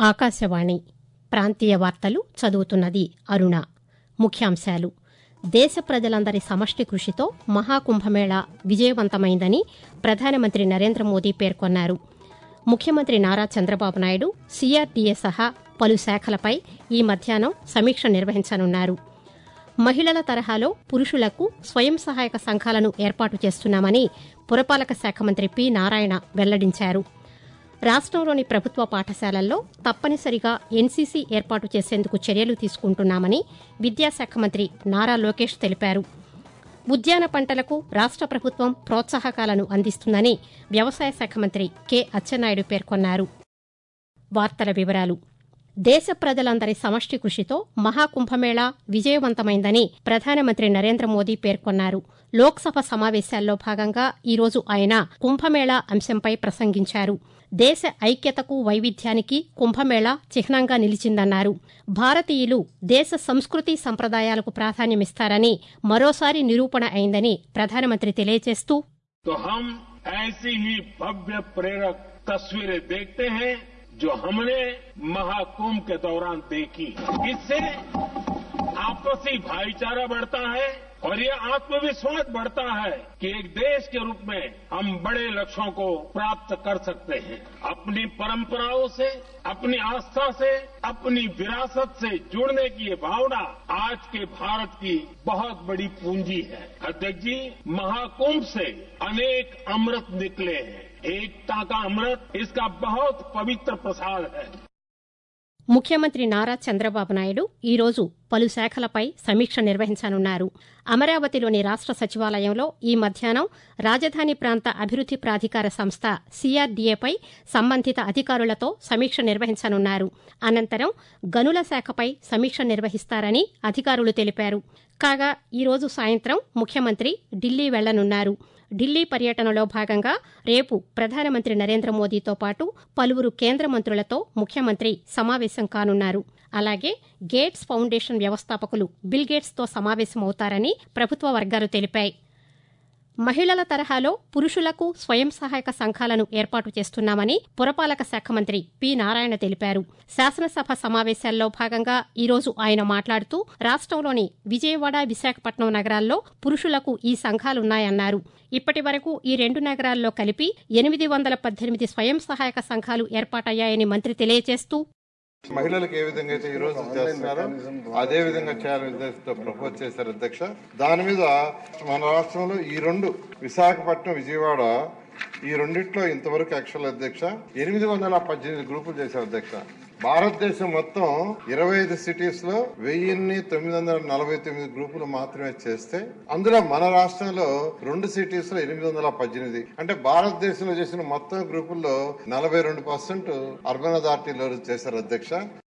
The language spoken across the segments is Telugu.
ఆకాశవాణి ప్రాంతీయ వార్తలు చదువుతున్నది అరుణ ముఖ్యాంశాలు దేశ ప్రజలందరి సమష్టి కృషితో మహాకుంభమేళా విజయవంతమైందని ప్రధానమంత్రి నరేంద్ర మోదీ పేర్కొన్నారు ముఖ్యమంత్రి నారా చంద్రబాబు నాయుడు సీఆర్డీఏ సహా పలు శాఖలపై ఈ మధ్యాహ్నం సమీక్ష నిర్వహించనున్నారు మహిళల తరహాలో పురుషులకు స్వయం సహాయక సంఘాలను ఏర్పాటు చేస్తున్నామని పురపాలక శాఖ మంత్రి పి నారాయణ వెల్లడించారు రాష్ట్రంలోని ప్రభుత్వ పాఠశాలల్లో తప్పనిసరిగా ఎన్సీసీ ఏర్పాటు చేసేందుకు చర్యలు తీసుకుంటున్నామని విద్యాశాఖ మంత్రి నారా లోకేష్ తెలిపారు ఉద్యాన పంటలకు రాష్ట్ర ప్రభుత్వం ప్రోత్సాహకాలను అందిస్తుందని వ్యవసాయ శాఖ మంత్రి కె అచ్చెన్నాయుడు పేర్కొన్నారు వార్తల వివరాలు దేశ ప్రజలందరి సమష్టి కృషితో మహాకుంభమేళా విజయవంతమైందని ప్రధానమంత్రి నరేంద్ర మోదీ పేర్కొన్నారు లోక్సభ సమావేశాల్లో భాగంగా ఈరోజు ఆయన కుంభమేళా అంశంపై ప్రసంగించారు దేశ ఐక్యతకు వైవిధ్యానికి కుంభమేళా చిహ్నంగా నిలిచిందన్నారు భారతీయులు దేశ సంస్కృతి సంప్రదాయాలకు ప్రాధాన్యమిస్తారని మరోసారి నిరూపణ అయిందని ప్రధానమంత్రి తెలియజేస్తూ तो हम ऐसी ही भव्य प्रेरक तस्वीरें देखते हैं जो हमने महाकुंभ के दौरान देखी इससे आपसी भाईचारा बढ़ता है और ये आत्मविश्वास बढ़ता है कि एक देश के रूप में हम बड़े लक्ष्यों को प्राप्त कर सकते हैं अपनी परंपराओं से अपनी आस्था से अपनी विरासत से जुड़ने की ये भावना आज के भारत की बहुत बड़ी पूंजी है अध्यक्ष जी महाकुंभ से अनेक अमृत निकले हैं एकता का अमृत इसका बहुत पवित्र प्रसाद है ముఖ్యమంత్రి నారా చంద్రబాబు నాయుడు ఈరోజు పలు శాఖలపై సమీక్ష నిర్వహించనున్నారు అమరావతిలోని రాష్ట సచివాలయంలో ఈ మధ్యాహ్నం రాజధాని ప్రాంత అభివృద్ది ప్రాధికార సంస్థ సీఆర్డీఏపై సంబంధిత అధికారులతో సమీక్ష నిర్వహించనున్నారు అనంతరం గనుల శాఖపై సమీక్ష నిర్వహిస్తారని అధికారులు తెలిపారు కాగా ఈరోజు సాయంత్రం ముఖ్యమంత్రి ఢిల్లీ వెళ్లనున్నారు ఢిల్లీ పర్యటనలో భాగంగా రేపు ప్రధానమంత్రి నరేంద్ర మోదీతో పాటు పలువురు కేంద్ర మంత్రులతో ముఖ్యమంత్రి సమావేశం కానున్నారు అలాగే గేట్స్ ఫౌండేషన్ వ్యవస్థాపకులు బిల్ గేట్స్తో సమావేశమవుతారని ప్రభుత్వ వర్గాలు తెలిపాయి మహిళల తరహాలో పురుషులకు స్వయం సహాయక సంఘాలను ఏర్పాటు చేస్తున్నామని పురపాలక శాఖ మంత్రి పి నారాయణ తెలిపారు శాసనసభ సమావేశాల్లో భాగంగా ఈరోజు ఆయన మాట్లాడుతూ రాష్ట్రంలోని విజయవాడ విశాఖపట్నం నగరాల్లో పురుషులకు ఈ సంఘాలున్నాయన్నారు ఇప్పటి వరకు ఈ రెండు నగరాల్లో కలిపి ఎనిమిది వందల పద్దెనిమిది స్వయం సహాయక సంఘాలు ఏర్పాటయ్యాయని మంత్రి తెలియజేస్తూ మహిళలకు ఏ విధంగా అయితే ఈ రోజు చేస్తున్నారో అదే విధంగా చేయాలని ఉద్దేశంతో ప్రపోజ్ చేశారు అధ్యక్ష దాని మీద మన రాష్ట్రంలో ఈ రెండు విశాఖపట్నం విజయవాడ ఈ రెండిట్లో ఇంతవరకు యాక్చువల్ అధ్యక్ష ఎనిమిది వందల పద్దెనిమిది గ్రూపులు చేశారు అధ్యక్ష భారతదేశం మొత్తం ఇరవై ఐదు సిటీస్ లో వెయ్యిన్ని తొమ్మిది వందల నలభై తొమ్మిది గ్రూపులు మాత్రమే చేస్తే అందులో మన రాష్ట్రంలో రెండు సిటీస్ లో ఎనిమిది వందల పద్దెనిమిది అంటే భారతదేశంలో చేసిన మొత్తం గ్రూపుల్లో నలభై రెండు పర్సెంట్ అర్బన్ అథారిటీలో చేశారు అధ్యక్ష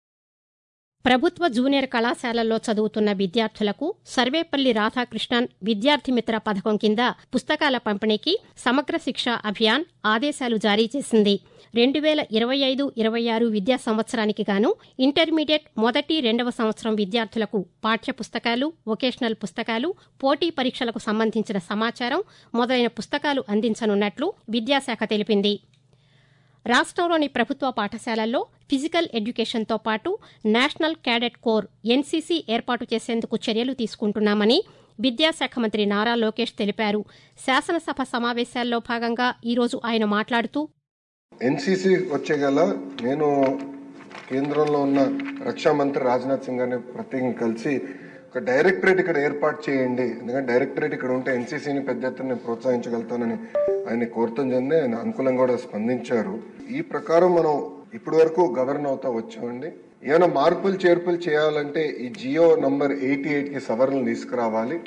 ప్రభుత్వ జూనియర్ కళాశాలల్లో చదువుతున్న విద్యార్థులకు సర్వేపల్లి రాధాకృష్ణన్ విద్యార్థి మిత్ర పథకం కింద పుస్తకాల పంపిణీకి సమగ్ర శిక్ష అభియాన్ ఆదేశాలు జారీ చేసింది రెండు వేల ఇరవై ఐదు ఇరవై ఆరు విద్యా సంవత్సరానికి గాను ఇంటర్మీడియట్ మొదటి రెండవ సంవత్సరం విద్యార్థులకు పాఠ్య పుస్తకాలు వొకేషనల్ పుస్తకాలు పోటీ పరీక్షలకు సంబంధించిన సమాచారం మొదలైన పుస్తకాలు అందించనున్నట్లు విద్యాశాఖ తెలిపింది రాష్ట్రంలోని ప్రభుత్వ పాఠశాలల్లో ఫిజికల్ ఎడ్యుకేషన్తో పాటు నేషనల్ క్యాడెట్ కోర్ ఎన్సీసీ ఏర్పాటు చేసేందుకు చర్యలు తీసుకుంటున్నామని విద్యాశాఖ మంత్రి నారా లోకేష్ తెలిపారు శాసనసభ సమావేశాల్లో భాగంగా ఈరోజు ఆయన మాట్లాడుతూ ఎన్సీసీ వచ్చేగల నేను కేంద్రంలో ఉన్న రక్షా మంత్రి రాజ్నాథ్ సింగ్ గారిని ప్రత్యేకంగా కలిసి ఒక డైరెక్టరేట్ ఇక్కడ ఏర్పాటు చేయండి ఎందుకంటే డైరెక్టరేట్ ఇక్కడ ఉంటే ఎన్సీసీని పెద్ద ఎత్తున నేను ప్రోత్సహించగలుగుతానని ఆయన కోరుతుంది జరిగింది ఆయన అనుకూలంగా కూడా స్పందించారు ఈ ప్రకారం మనం ఇప్పటి వరకు గవర్న్ అవుతా వచ్చామండి ఏమైనా మార్పులు చేర్పులు చేయాలంటే ఈ జియో నంబర్ ఎయిటీ ఎయిట్ కి సవరణలు తీసుకురావాలి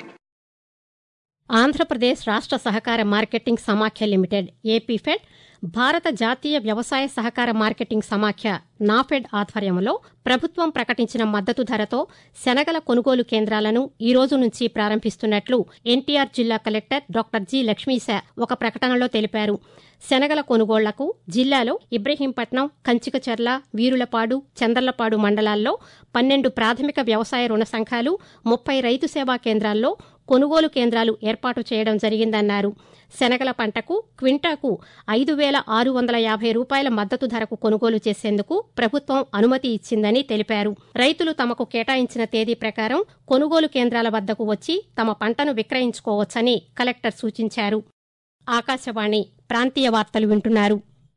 ఆంధ్రప్రదేశ్ రాష్ట్ర సహకార మార్కెటింగ్ సమాఖ్య లిమిటెడ్ ఏపీఫెడ్ భారత జాతీయ వ్యవసాయ సహకార మార్కెటింగ్ సమాఖ్య నాఫెడ్ ఆధ్వర్యంలో ప్రభుత్వం ప్రకటించిన మద్దతు ధరతో శనగల కొనుగోలు కేంద్రాలను ఈ రోజు నుంచి ప్రారంభిస్తున్నట్లు ఎన్టీఆర్ జిల్లా కలెక్టర్ డాక్టర్ జి లక్ష్మీశ ఒక ప్రకటనలో తెలిపారు శనగల కొనుగోళ్లకు జిల్లాలో ఇబ్రహీంపట్నం కంచికచర్ల వీరులపాడు చందర్లపాడు మండలాల్లో పన్నెండు ప్రాథమిక వ్యవసాయ రుణ సంఘాలు ముప్పై రైతు సేవా కేంద్రాల్లో కొనుగోలు కేంద్రాలు ఏర్పాటు చేయడం జరిగిందన్నారు శనగల పంటకు క్వింటాకు ఐదు వేల ఆరు వందల యాభై రూపాయల మద్దతు ధరకు కొనుగోలు చేసేందుకు ప్రభుత్వం అనుమతి ఇచ్చిందని తెలిపారు రైతులు తమకు కేటాయించిన తేదీ ప్రకారం కొనుగోలు కేంద్రాల వద్దకు వచ్చి తమ పంటను విక్రయించుకోవచ్చని కలెక్టర్ సూచించారు ఆకాశవాణి ప్రాంతీయ వార్తలు వింటున్నారు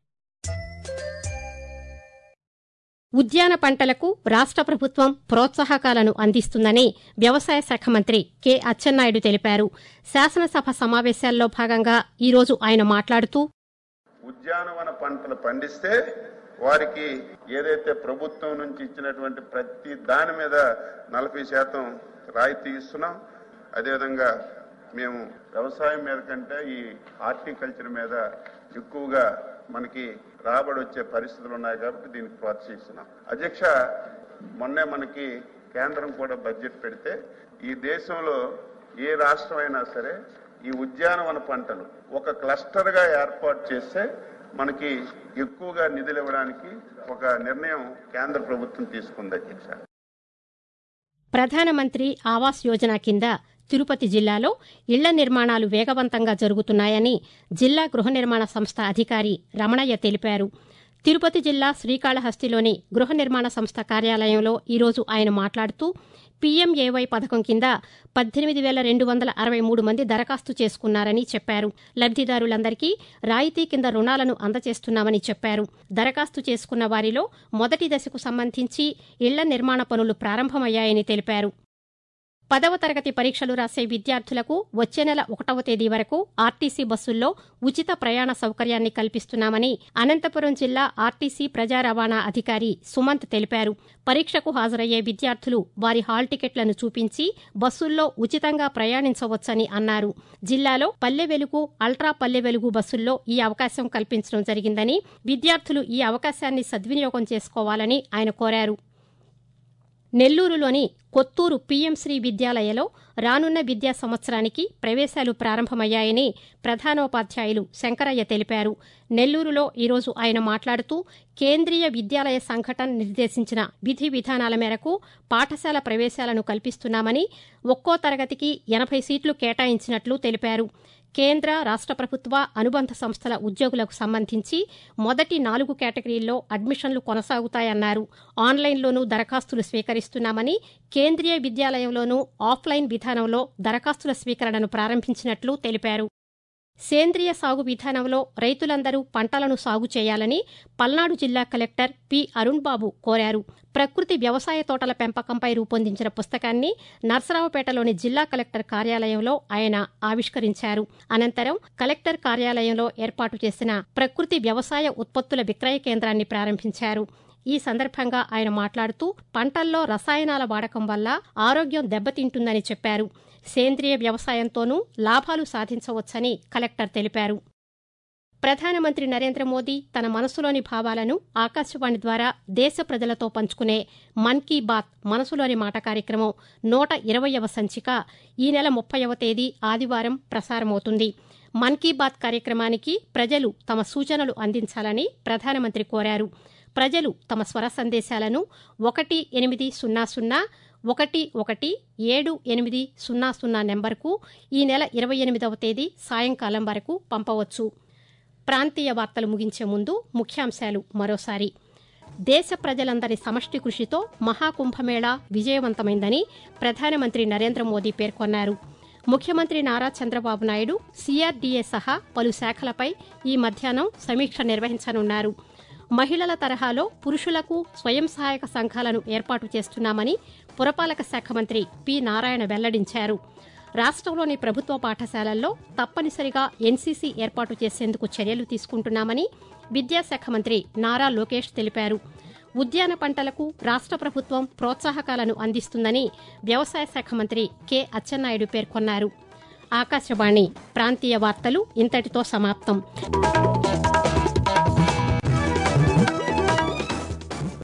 ఉద్యాన పంటలకు రాష్ట ప్రభుత్వం ప్రోత్సాహకాలను అందిస్తుందని వ్యవసాయ శాఖ మంత్రి కె అచ్చెన్నాయుడు తెలిపారు శాసనసభ సమావేశాల్లో భాగంగా ఈరోజు ఆయన మాట్లాడుతూ ఉద్యానవన పంటలు పండిస్తే వారికి ఏదైతే ప్రభుత్వం నుంచి ఇచ్చినటువంటి ప్రతి దాని మీద నలభై శాతం రాయితీ ఇస్తున్నాం అదేవిధంగా మేము వ్యవసాయం మీద కంటే ఈ హార్టికల్చర్ మీద ఎక్కువగా మనకి రాబడి వచ్చే పరిస్థితులు ఉన్నాయి కాబట్టి దీనికి ప్రోత్సహిస్తున్నాం అధ్యక్ష మొన్నే మనకి కేంద్రం కూడా బడ్జెట్ పెడితే ఈ దేశంలో ఏ రాష్ట్రం అయినా సరే ఈ ఉద్యానవన పంటలు ఒక క్లస్టర్ గా ఏర్పాటు చేస్తే మనకి ఎక్కువగా నిధులు ఇవ్వడానికి ఒక నిర్ణయం కేంద్ర ప్రభుత్వం తీసుకుంది అధ్యక్ష ప్రధానమంత్రి ఆవాస్ యోజన కింద తిరుపతి జిల్లాలో ఇళ్ల నిర్మాణాలు వేగవంతంగా జరుగుతున్నాయని జిల్లా గృహ నిర్మాణ సంస్థ అధికారి రమణయ్య తెలిపారు తిరుపతి జిల్లా శ్రీకాళహస్తిలోని గృహ నిర్మాణ సంస్థ కార్యాలయంలో ఈరోజు ఆయన మాట్లాడుతూ పీఎంఏవై పథకం కింద పద్దెనిమిది వేల రెండు వందల అరవై మూడు మంది దరఖాస్తు చేసుకున్నారని చెప్పారు లబ్దిదారులందరికీ రాయితీ కింద రుణాలను అందజేస్తున్నామని చెప్పారు దరఖాస్తు చేసుకున్న వారిలో మొదటి దశకు సంబంధించి ఇళ్ల నిర్మాణ పనులు ప్రారంభమయ్యాయని తెలిపారు పదవ తరగతి పరీక్షలు రాసే విద్యార్థులకు వచ్చే నెల ఒకటవ తేదీ వరకు ఆర్టీసీ బస్సుల్లో ఉచిత ప్రయాణ సౌకర్యాన్ని కల్పిస్తున్నామని అనంతపురం జిల్లా ఆర్టీసీ ప్రజా రవాణా అధికారి సుమంత్ తెలిపారు పరీక్షకు హాజరయ్యే విద్యార్థులు వారి హాల్ టికెట్లను చూపించి బస్సుల్లో ఉచితంగా ప్రయాణించవచ్చని అన్నారు జిల్లాలో పల్లె వెలుగు అల్ట్రా పల్లె వెలుగు బస్సుల్లో ఈ అవకాశం కల్పించడం జరిగిందని విద్యార్థులు ఈ అవకాశాన్ని సద్వినియోగం చేసుకోవాలని ఆయన కోరారు నెల్లూరులోని కొత్తూరు పీఎంశ్రీ విద్యాలయలో రానున్న విద్యా సంవత్సరానికి ప్రవేశాలు ప్రారంభమయ్యాయని ప్రధానోపాధ్యాయులు శంకరయ్య తెలిపారు నెల్లూరులో ఈరోజు ఆయన మాట్లాడుతూ కేంద్రీయ విద్యాలయ సంఘటన నిర్దేశించిన విధి విధానాల మేరకు పాఠశాల ప్రవేశాలను కల్పిస్తున్నామని ఒక్కో తరగతికి ఎనభై సీట్లు కేటాయించినట్లు తెలిపారు కేంద్ర రాష్ట ప్రభుత్వ అనుబంధ సంస్థల ఉద్యోగులకు సంబంధించి మొదటి నాలుగు కేటగిరీల్లో అడ్మిషన్లు కొనసాగుతాయన్నారు ఆన్లైన్లోనూ దరఖాస్తులు స్వీకరిస్తున్నామని కేంద్రీయ విద్యాలయంలోనూ ఆఫ్లైన్ విధానంలో దరఖాస్తుల స్వీకరణను ప్రారంభించినట్లు తెలిపారు సేంద్రియ సాగు విధానంలో రైతులందరూ పంటలను సాగు చేయాలని పల్నాడు జిల్లా కలెక్టర్ పి అరుణ్ బాబు కోరారు ప్రకృతి వ్యవసాయ తోటల పెంపకంపై రూపొందించిన పుస్తకాన్ని నర్సరావుపేటలోని జిల్లా కలెక్టర్ కార్యాలయంలో ఆయన ఆవిష్కరించారు అనంతరం కలెక్టర్ కార్యాలయంలో ఏర్పాటు చేసిన ప్రకృతి వ్యవసాయ ఉత్పత్తుల విక్రయ కేంద్రాన్ని ప్రారంభించారు ఈ సందర్భంగా ఆయన మాట్లాడుతూ పంటల్లో రసాయనాల వాడకం వల్ల ఆరోగ్యం దెబ్బతింటుందని చెప్పారు సేంద్రియ వ్యవసాయంతోనూ లాభాలు సాధించవచ్చని కలెక్టర్ తెలిపారు ప్రధానమంత్రి నరేంద్ర మోదీ తన మనసులోని భావాలను ఆకాశవాణి ద్వారా దేశ ప్రజలతో పంచుకునే మన్ కీ బాత్ మనసులోని మాట కార్యక్రమం నూట ఇరవయవ సంచిక ఈ నెల ముప్పైవ తేదీ ఆదివారం ప్రసారమవుతుంది మన్ కీ బాత్ కార్యక్రమానికి ప్రజలు తమ సూచనలు అందించాలని ప్రధానమంత్రి కోరారు ప్రజలు తమ స్వర సందేశాలను ఒకటి ఎనిమిది సున్నా సున్నా ఒకటి ఒకటి ఏడు ఎనిమిది సున్నా సున్నా నెంబర్కు ఈ నెల ఇరవై ఎనిమిదవ తేదీ సాయంకాలం వరకు పంపవచ్చు ప్రాంతీయ వార్తలు ముగించే ముందు ముఖ్యాంశాలు మరోసారి దేశ ప్రజలందరి సమష్టి కృషితో మహాకుంభమేళా విజయవంతమైందని ప్రధానమంత్రి నరేంద్ర మోదీ పేర్కొన్నారు ముఖ్యమంత్రి నారా చంద్రబాబు నాయుడు సీఆర్డీఏ సహా పలు శాఖలపై ఈ మధ్యాహ్నం సమీక్ష నిర్వహించనున్నారు మహిళల తరహాలో పురుషులకు స్వయం సహాయక సంఘాలను ఏర్పాటు చేస్తున్నామని పురపాలక శాఖ మంత్రి పి నారాయణ వెల్లడించారు రాష్ట్రంలోని ప్రభుత్వ పాఠశాలల్లో తప్పనిసరిగా ఎన్సీసీ ఏర్పాటు చేసేందుకు చర్యలు తీసుకుంటున్నామని విద్యాశాఖ మంత్రి నారా లోకేష్ తెలిపారు ఉద్యాన పంటలకు రాష్ట ప్రభుత్వం ప్రోత్సాహకాలను అందిస్తుందని వ్యవసాయ శాఖ మంత్రి కె అచ్చెన్నాయుడు పేర్కొన్నారు ఆకాశవాణి ప్రాంతీయ వార్తలు ఇంతటితో సమాప్తం